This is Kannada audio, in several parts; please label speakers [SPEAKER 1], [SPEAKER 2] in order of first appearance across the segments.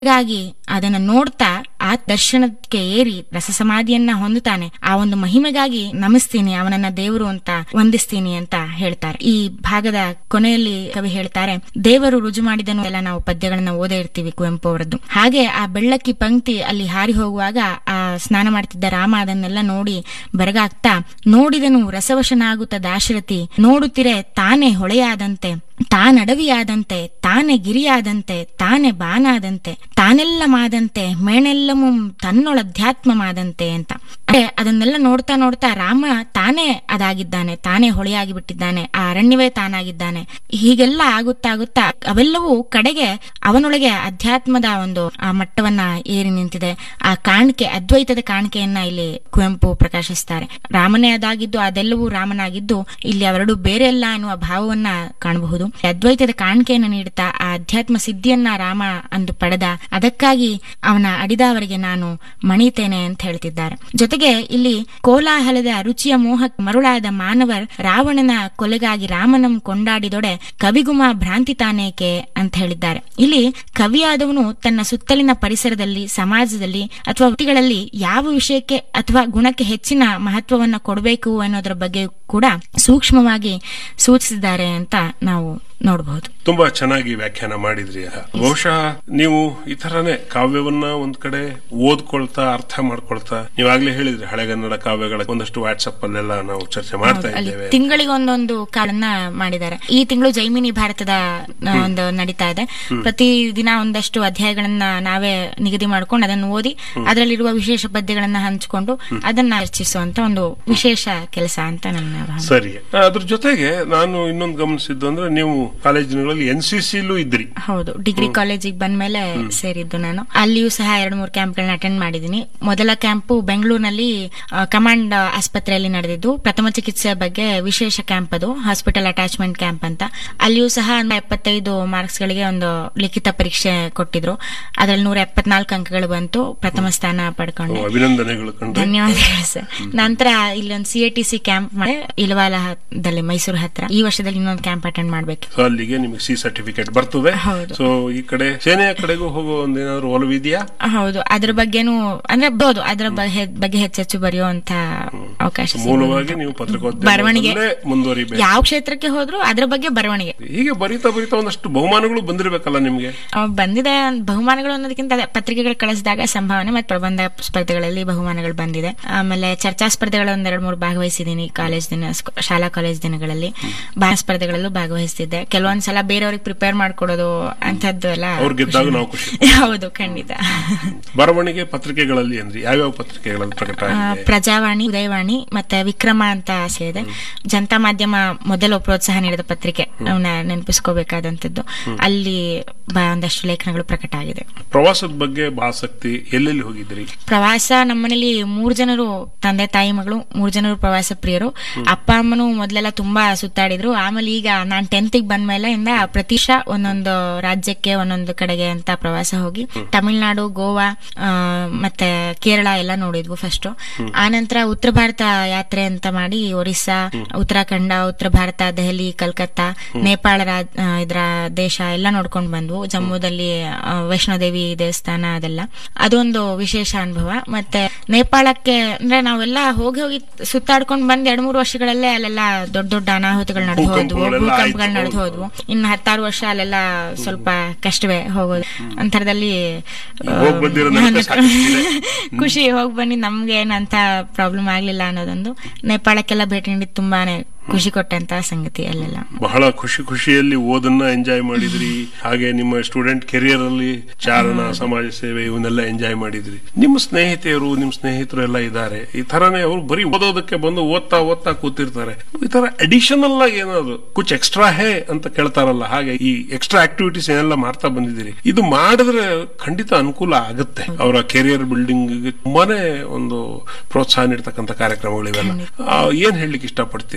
[SPEAKER 1] ಹಾಗಾಗಿ ಅದನ್ನ ನೋಡ್ತಾ ಆ ದರ್ಶನಕ್ಕೆ ಏರಿ ರಸಸಮಾಧಿಯನ್ನ ಹೊಂದುತ್ತಾನೆ ಆ ಒಂದು ಮಹಿಮೆಗಾಗಿ ನಮಿಸ್ತೀನಿ ಅವನನ್ನ ದೇವರು ಅಂತ ವಂದಿಸ್ತೀನಿ ಅಂತ ಹೇಳ್ತಾರೆ ಈ ಭಾಗದ ಕೊನೆಯಲ್ಲಿ ಕವಿ ಹೇಳ್ತಾರೆ ದೇವರು ರುಜು ಮಾಡಿದನು ಎಲ್ಲ ನಾವು ಪದ್ಯಗಳನ್ನ ಓದೇ ಇರ್ತೀವಿ ಕುವೆಂಪು ಅವರದ್ದು ಹಾಗೆ ಆ ಬೆಳ್ಳಕ್ಕಿ ಪಂಕ್ತಿ ಅಲ್ಲಿ ಹಾರಿ ಹೋಗುವಾಗ ಆ ಸ್ನಾನ ಮಾಡ್ತಿದ್ದ ರಾಮ ಅದನ್ನೆಲ್ಲ ನೋಡಿ ಬೆರಗಾಗ್ತಾ ನೋಡಿದನು ರಸವಶನಾಗುತ್ತ ದಾಶರಥಿ ನೋಡುತ್ತಿರೆ ತಾನೇ ಹೊಳೆಯಾದಂತೆ ತಾನಡವಿಯಾದಂತೆ ತಾನೇ ಗಿರಿಯಾದಂತೆ ತಾನೇ ಬಾನಾದಂತೆ ತಾನೆಲ್ಲ ಮಾದಂತೆ ಮೇಣೆಲ್ಲಮೂ ತನ್ನೊಳಧ್ಯಾತ್ಮ ಮಾದಂತೆ ಅಂತ ಅಂದ್ರೆ ಅದನ್ನೆಲ್ಲ ನೋಡ್ತಾ ನೋಡ್ತಾ ರಾಮ ತಾನೇ ಅದಾಗಿದ್ದಾನೆ ತಾನೇ ಹೊಳೆಯಾಗಿ ಬಿಟ್ಟಿದ್ದಾನೆ ಆ ಅರಣ್ಯವೇ ತಾನಾಗಿದ್ದಾನೆ ಹೀಗೆಲ್ಲ ಆಗುತ್ತಾ ಆಗುತ್ತಾ ಅವೆಲ್ಲವೂ ಕಡೆಗೆ ಅವನೊಳಗೆ ಅಧ್ಯಾತ್ಮದ ಒಂದು ಆ ಮಟ್ಟವನ್ನ ಏರಿ ನಿಂತಿದೆ ಆ ಕಾಣಿಕೆ ಅದ್ವೈತದ ಕಾಣಿಕೆಯನ್ನ ಇಲ್ಲಿ ಕುವೆಂಪು ಪ್ರಕಾಶಿಸ್ತಾರೆ ರಾಮನೇ ಅದಾಗಿದ್ದು ಅದೆಲ್ಲವೂ ರಾಮನಾಗಿದ್ದು ಇಲ್ಲಿ ಅವೆರಡು ಬೇರೆ ಅಲ್ಲ ಅನ್ನುವ ಭಾವವನ್ನ ಕಾಣಬಹುದು ಅದ್ವೈತದ ಕಾಣಿಕೆಯನ್ನು ನೀಡುತ್ತಾ ಆ ಅಧ್ಯಾತ್ಮ ಸಿದ್ಧಿಯನ್ನ ರಾಮ ಅಂದು ಪಡೆದ ಅದಕ್ಕಾಗಿ ಅವನ ಅಡಿದವರಿಗೆ ನಾನು ಮಣಿತೇನೆ ಅಂತ ಹೇಳ್ತಿದ್ದಾರೆ ಜೊತೆಗೆ ಇಲ್ಲಿ ಕೋಲಾಹಲದ ರುಚಿಯ ಮೋಹಕ್ ಮರುಳಾದ ಮಾನವರ್ ರಾವಣನ ಕೊಲೆಗಾಗಿ ರಾಮನಂ ಕೊಂಡಾಡಿದೊಡೆ ಕವಿಗುಮ ಭ್ರಾಂತಿ ತಾನೇಕೆ ಅಂತ ಹೇಳಿದ್ದಾರೆ ಇಲ್ಲಿ ಕವಿಯಾದವನು ತನ್ನ ಸುತ್ತಲಿನ ಪರಿಸರದಲ್ಲಿ ಸಮಾಜದಲ್ಲಿ ಅಥವಾ ವ್ಯಕ್ತಿಗಳಲ್ಲಿ ಯಾವ ವಿಷಯಕ್ಕೆ ಅಥವಾ ಗುಣಕ್ಕೆ ಹೆಚ್ಚಿನ ಮಹತ್ವವನ್ನ ಕೊಡಬೇಕು ಅನ್ನೋದರ ಬಗ್ಗೆ ಕೂಡ ಸೂಕ್ಷ್ಮವಾಗಿ ಸೂಚಿಸಿದ್ದಾರೆ ಅಂತ ನಾವು ನೋಡಬಹುದು
[SPEAKER 2] ತುಂಬಾ ಚೆನ್ನಾಗಿ ವ್ಯಾಖ್ಯಾನ ಮಾಡಿದ್ರಿ ಬಹುಶಃ ನೀವು ಈ ತರನೇ ಕಾವ್ಯವನ್ನ ಒಂದ್ ಕಡೆ ಓದ್ಕೊಳ್ತಾ ಅರ್ಥ ಮಾಡ್ಕೊಳ್ತಾ ನೀವಾಗ್ಲೇ ಹೇಳಿದ್ರಿ ಹಳೆಗನ್ನಡ ಕಾವ್ಯಗಳ ಒಂದಷ್ಟು ವಾಟ್ಸಪ್ ಅಲ್ಲೆಲ್ಲ ನಾವು ಚರ್ಚೆ ಮಾಡ್ತಾ
[SPEAKER 1] ಅಲ್ಲಿ
[SPEAKER 2] ಇದ್ದೇವೆ
[SPEAKER 1] ತಿಂಗಳಿಗೆ ಒಂದೊಂದು ಕಾಳನ್ನ ಮಾಡಿದ್ದಾರೆ ಈ ತಿಂಗಳು ಜೈಮಿನಿ ಭಾರತದ ಆ, ಒಂದು ನಡೀತಾ ಇದೆ ಪ್ರತಿ ದಿನ ಒಂದಷ್ಟು ಅಧ್ಯಾಯಗಳನ್ನ ನಾವೇ ನಿಗದಿ ಮಾಡ್ಕೊಂಡು ಅದನ್ನು ಓದಿ ಅದರಲ್ಲಿರುವ ವಿಶೇಷ ಪದ್ಯಗಳನ್ನ ಹಂಚಿಕೊಂಡು ಅದನ್ನ ಚರ್ಚಿಸುವಂತ ಒಂದು ವಿಶೇಷ ಕೆಲಸ ಅಂತ ನನ್ನ ಭಾವನೆ
[SPEAKER 2] ಸರಿ ಅದ್ರ ಜೊತೆಗೆ ನಾನು ಇನ್ನೊಂದು ಗಮನಿಸಿದ್ದು ಅಂದ್ರೆ ನೀವು ಕಾಲೇಜಿನಲ್ಲಿ ಎನ್ ಸಿ ಸಿಲೂ ಇದ್ರಿ
[SPEAKER 1] ಹೌದು ಡಿಗ್ರಿ ಕಾಲೇಜಿಗೆ ಬಂದ್ಮೇಲೆ ಸೇರಿದ್ದು ನಾನು ಅಲ್ಲಿಯೂ ಸಹ ಎರಡು ಮೂರು ಕ್ಯಾಂಪ್ಗಳನ್ನ ಅಟೆಂಡ್ ಮಾಡಿದ್ದೀನಿ ಮೊದಲ ಕ್ಯಾಂಪು ಬೆಂಗಳೂರಿನಲ್ಲಿ ಆ, ಕಮಾಂಡ್ ಆಸ್ಪತ್ರೆಯಲ್ಲಿ ನಡೆದಿದ್ದು ಪ್ರಥಮ ಚಿಕಿತ್ಸೆ ಬಗ್ಗೆ ವಿಶೇಷ ಕ್ಯಾಂಪ್ ಅದು ಹಾಸ್ಪಿಟಲ್ ಅಟ್ಯಾಚ್ಮೆಂಟ್ ಕ್ಯಾಂಪ್ ಅಂತ ಅಲ್ಲಿಯೂ ಸಹ ನೂರ ಎಪ್ಪತ್ತೈದು ಮಾರ್ಕ್ಸ್ ಗಳಿಗೆ ಒಂದು ಲಿಖಿತ ಪರೀಕ್ಷೆ ಕೊಟ್ಟಿದ್ರು ಅದರಲ್ಲಿ ನೂರ ಎಪ್ಪತ್ನಾಲ್ಕು ಅಂಕಗಳು ಬಂತು ಪ್ರಥಮ ಸ್ಥಾನ ಪಡ್ಕೊಂಡೆ
[SPEAKER 2] ಅಭಿನಂದನೆಗಳು ಕಂಡ್ರೆ
[SPEAKER 1] ಧನ್ಯವಾದಗಳು ಸರ್ ನಂತರ ಇಲ್ಲೊಂದು C A T C camp ಮಾಡಿ ಇಲವಾಲದಲ್ಲಿ ಮೈಸೂರು ಹತ್ರ ಈ ವರ್ಷದಲ್ಲಿ ಇನ್ನೊಂದು ಕ್ಯಾಂಪ್ ಅಟೆಂಡ್ ಮಾಡ್ಬೇಕು
[SPEAKER 2] ಸೊ ಅಲ್ಲಿಗೆ ನಿಮಗೆ ಸಿ ಸರ್ಟಿಫಿಕೇಟ್ ಬರ್ತದೆ
[SPEAKER 1] ಹೌದು.
[SPEAKER 2] ಸೊ ಈ ಕಡೆ ಸೇನೆಯ ಕಡೆಗೂ ಹೋಗೋ ಒಂದೇನಾದ್ರು ಒಲವಿದೆಯಾ
[SPEAKER 1] ಹೌದು ಅದ್ರ ಬಗ್ಗೆನೂ ಅಂದ್ರೆ ಬೋದು ಅದ್ರ ಬಗ್ಗೆ ಬಗ್ಗೆ ಹೆಚ್ಚೆಚ್ಚು ಬರೆಯುವಂತ ಅವಕಾಶ ಸಿಗುತ್ತೆ.
[SPEAKER 2] ಮೂಲವಾಗಿ ನೀವು
[SPEAKER 1] ಬರವಣಿಗೆ
[SPEAKER 2] ಪತ್ರಿಕೋದ್ಯಮದಲ್ಲೇ ಮುಂದುವರಿಬೇಕು
[SPEAKER 1] ಯಾವ ಕ್ಷೇತ್ರಕ್ಕೆ ಹೋದ್ರು ಅದ್ರ ಬಗ್ಗೆ ಬರವಣಿಗೆ
[SPEAKER 2] ಹೀಗೆ ಬರಿತಾ ಬರಿತಾ ಒಂದಷ್ಟು ಬಹುಮಾನಗಳು ಬಂದಿರಬೇಕಲ್ಲ ನಿಮ್ಗೆ
[SPEAKER 1] ಅವ್ ಬಂದಿದೆ ಬಹುಮಾನಗಳು ಅನ್ನೋದಕ್ಕಿಂತ ಅದೇ ಪತ್ರಿಕೆಗಳು ಕಳಿಸಿದಾಗ ಸಂಭಾವನೆ ಮತ್ತು ಪ್ರಬಂಧ ಸ್ಪರ್ಧೆಗಳಲ್ಲಿ ಬಹುಮಾನಗಳು ಬಂದಿದೆ ಆಮೇಲೆ ಚರ್ಚಾ ಸ್ಪರ್ಧೆಗಳ ಒಂದೆರಡು ಮೂರು ಭಾಗವಹಿಸಿದ್ದೀನಿ ಕಾಲೇಜ್ ದಿನ ಸ್ಕ- ಶಾಲಾ ಕಾಲೇಜ್ ದಿನಗಳಲ್ಲಿ ಭಾಳ ಸ್ಪರ್ಧೆಗಳಲ್ಲೂ ಭಾಗವಹಿಸ್ತಿದ್ದೆ ಕೆಲವೊಂದ್ ಸಲ ಬೇರೆಯವ್ರಿಗೆ ಪ್ರಿಪೇರ್ ಮಾಡ್ಕೊಡೋದು ಅಂತದ್ದು ಎಲ್ಲ
[SPEAKER 2] ಅವ್ರು ಗೆದ್ದಾಗ ನಾವು ಖುಷಿ
[SPEAKER 1] ಹೌದು ಖಂಡಿತ
[SPEAKER 2] ಬರವಣಿಗೆ ಪತ್ರಿಕೆಗಳಲ್ಲಿ ಅಂದ್ರೆ ಯಾವ್ಯಾವ ಪತ್ರಿಕೆಗಳಲ್ಲಿ ಪ್ರಕಟ
[SPEAKER 1] ಆ,
[SPEAKER 2] ಆಗಿದೆ
[SPEAKER 1] ಪ್ರಜಾವಾಣಿ ಉದಯವಾಣಿ ಮತ್ತೆ ವಿಕ್ರಮ ಅಂತ ಆಸೆ ಇದೆ ಜನತಾ ಮಾಧ್ಯಮ ಮೊದಲು ಪ್ರೋತ್ಸಾಹ ನೀಡಿದ ಪತ್ರಿಕೆ ಅವನ್ನ ನೆನಪಿಸ್ಕೋಬೇಕಾದಂತದ್ದು ಅಲ್ಲಿ ಬ- ಒಂದಷ್ಟು ಲೇಖನಗಳು ಪ್ರಕಟ ಆಗಿದೆ
[SPEAKER 2] ಪ್ರವಾಸದ ಬಗ್ಗೆ ಬಹಳ ಆಸಕ್ತಿ ಎಲ್ಲೆಲ್ಲಿ ಹೋಗಿದ್ರಿ
[SPEAKER 1] ಪ್ರವಾಸ ನಮ್ಮನೇಲಿ ಮೂರ್ ಜನರು ತಂದೆ ತಾಯಿ ಮಗಳು ಮೂರ್ ಜನರು ಪ್ರವಾಸ ಪ್ರಿಯರು ಅಪ್ಪ ಅಮ್ಮನು ಮೊದ್ಲೆಲ್ಲ ತುಂಬಾ ಸುತ್ತಾಡಿದ್ರು ಆಮೇಲೆ ಈಗ ನಾನ್ ಟೆಂತ್ ಬಂದ್ಮೇಲೆ ಇಂದ ಪ್ರತಿ ವರ್ಷ ಒಂದೊಂದು ರಾಜ್ಯಕ್ಕೆ ಒಂದೊಂದು ಕಡೆಗೆ ಅಂತ ಪ್ರವಾಸ ಹೋಗಿ ತಮಿಳ್ನಾಡು ಗೋವಾ ಆ, ಮತ್ತೆ ಕೇರಳ ಎಲ್ಲ ನೋಡಿದ್ವು ಫಸ್ಟ್ ಆನಂತರ ಉತ್ತರ ಭಾರತ ಯಾತ್ರೆ ಅಂತ ಮಾಡಿ ಒರಿಸ್ಸಾ ಉತ್ತರಾಖಂಡ ಉತ್ತರ ಭಾರತ ದೆಹಲಿ ಕಲ್ಕತ್ತಾ ನೇಪಾಳ ರಾಜ್ ಆ, ಇದ್ರ ದೇಶ ಎಲ್ಲ ನೋಡ್ಕೊಂಡು ಬಂದ್ವು ಜಮ್ಮುದಲ್ಲಿ ಆ, ವೈಷ್ಣೋದೇವಿ ದೇವಸ್ಥಾನ ಅದೆಲ್ಲ ಅದೊಂದು ವಿಶೇಷ ಅನುಭವ ಮತ್ತೆ ನೇಪಾಳಕ್ಕೆ ಅಂದ್ರೆ ನಾವೆಲ್ಲ ಹೋಗಿ ಹೋಗಿ ಸುತ್ತಾಡ್ಕೊಂಡು ಬಂದ್ ಎರಡ್ ಮೂರು ವರ್ಷಗಳಲ್ಲೇ ಅಲ್ಲೆಲ್ಲ ದೊಡ್ಡ ದೊಡ್ಡ ಅನಾಹುತಗಳು ನಡೆದು ಹೋದ್ವು
[SPEAKER 2] ಭೂಕಂಪಗಳೆಲ್ಲ
[SPEAKER 1] ಭೂಕಂಪಗಳು
[SPEAKER 2] ಆಯ್ತು.
[SPEAKER 1] ನಡೆದು ಹೋದ್ವು ಇನ್ನು ಹತ್ತಾರು ವರ್ಷ ಅಲ್ಲೆಲ್ಲ ಸ್ವಲ್ಪ ಕಷ್ಟವೇ ಹೋಗೋದು ಅಂತರದಲ್ಲಿ ಆ,
[SPEAKER 2] ಹೋಗ್ ಬಂದಿರೋ ನೆನಪೇ ಸಾಕಿಷ್ಟಿದೆ.
[SPEAKER 1] ಖುಷಿ ಹೋಗಿ ಬನ್ನಿ ನಮ್ಗೆ ಏನಂತ ಪ್ರಾಬ್ಲಮ್ ಆಗ್ಲಿಲ್ಲ ಅನ್ನೋದೊಂದು ನೇಪಾಳಕ್ಕೆಲ್ಲ ಭೇಟಿ ನೀಡಿದ್ ತುಂಬಾನೇ ಖುಷಿ ಕೊಟ್ಟಂತ ಸಂಗತಿ ಅಲ್ಲೆಲ್ಲ
[SPEAKER 2] ಬಹಳ ಖುಷಿ ಖುಷಿಯಲ್ಲಿ ಓದನ್ನ ಎಂಜಾಯ್ ಮಾಡಿದ್ರಿ ಹಾಗೆ ನಿಮ್ಮ ಸ್ಟೂಡೆಂಟ್ ಕೆರಿಯರ್ ಅಲ್ಲಿ ಚಾರಣ ಸಮಾಜ ಸೇವೆ ಇವನ್ನೆಲ್ಲ ಎಂಜಾಯ್ ಮಾಡಿದ್ರಿ ನಿಮ್ಮ ಸ್ನೇಹಿತೆಯರು ನಿಮ್ಮ ಸ್ನೇಹಿತರು ಎಲ್ಲ ಇದ್ದಾರೆ ಈ ತರನೇ ಅವರು ಬರೀ ಓದೋದಕ್ಕೆ ಬಂದು ಓದ್ತಾ ಓದ್ತಾ ಕೂತಿರ್ತಾರೆ ಈ ತರ ಅಡಿಷನಲ್ ಆಗಿ ಏನಾದ್ರು ಕುಚ್ ಎಕ್ಸ್ಟ್ರಾ ಹೇ ಅಂತ ಕೇಳ್ತಾರಲ್ಲ ಹಾಗೆ ಈ ಎಕ್ಸ್ಟ್ರಾ ಆಕ್ಟಿವಿಟೀಸ್ ಏನೆಲ್ಲ ಮಾಡ್ತಾ ಬಂದಿದ್ದೀರಿ ಇದು ಮಾಡಿದ್ರೆ ಖಂಡಿತ ಅನುಕೂಲ ಆಗುತ್ತೆ ಅವರ ಕೆರಿಯರ್ ಬಿಲ್ಡಿಂಗ್ ತುಂಬಾನೇ ಒಂದು ಪ್ರೋತ್ಸಾಹ ನೀಡ್ತಕ್ಕಂಥ ಕಾರ್ಯಕ್ರಮಗಳಿವೆಲ್ಲ ಆ, ಏನ್ ಹೇಳಲಿಕ್ಕೆ ಇಷ್ಟಪಡ್ತೀರಿ ಅದ್ರ ಬಗ್ಗೆ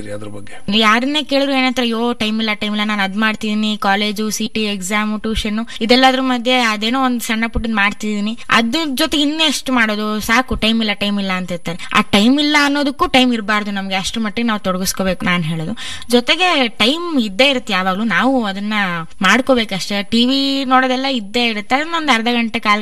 [SPEAKER 2] ಬಗ್ಗೆ
[SPEAKER 1] ಯಾರನ್ನೇ ಕೇಳಿದ್ರು ಏನಂತಾರೆ ಅಯ್ಯೋ ಟೈಮ್ ಇಲ್ಲ ಟೈಮ್ ಇಲ್ಲ ನಾನು ಅದ್ ಮಾಡ್ತಿದೀನಿ ಕಾಲೇಜು ಸಿಟಿ ಎಕ್ಸಾಮ್ ಟ್ಯೂಷನ್ ಇದೆಲ್ಲದ್ರ ಮಧ್ಯೆ ಅದೇನೋ ಒಂದ್ ಸಣ್ಣ ಪುಟ್ಟದ್ ಮಾಡ್ತಿದೀನಿ ಅದ್ರ ಜೊತೆ ಇನ್ನೆಷ್ಟು ಮಾಡೋದು ಸಾಕು ಟೈಮ್ ಇಲ್ಲ ಟೈಮ್ ಇಲ್ಲ ಅಂತ ಇರ್ತಾರೆ ಆ ಟೈಮ್ ಇಲ್ಲ ಅನ್ನೋದಕ್ಕೂ ಟೈಮ್ ಇರಬಾರ್ದು ನಮ್ಗೆ ಅಷ್ಟು ಮಟ್ಟಿಗೆ ನಾವು ತೊಡಗಿಸ್ಕೋಬೇಕು ನಾನು ಹೇಳೋದು ಜೊತೆಗೆ ಟೈಮ್ ಇದ್ದೇ ಇರುತ್ತೆ ಯಾವಾಗ್ಲೂ ನಾವು ಅದನ್ನ ಮಾಡ್ಕೋಬೇಕಷ್ಟೇ ಟಿವಿ ನೋಡೋದೆಲ್ಲ ಇದ್ದೇ ಇರುತ್ತೆ ಅದನ್ನ ಒಂದ್ ಅರ್ಧ ಗಂಟೆ ಕಾಲ್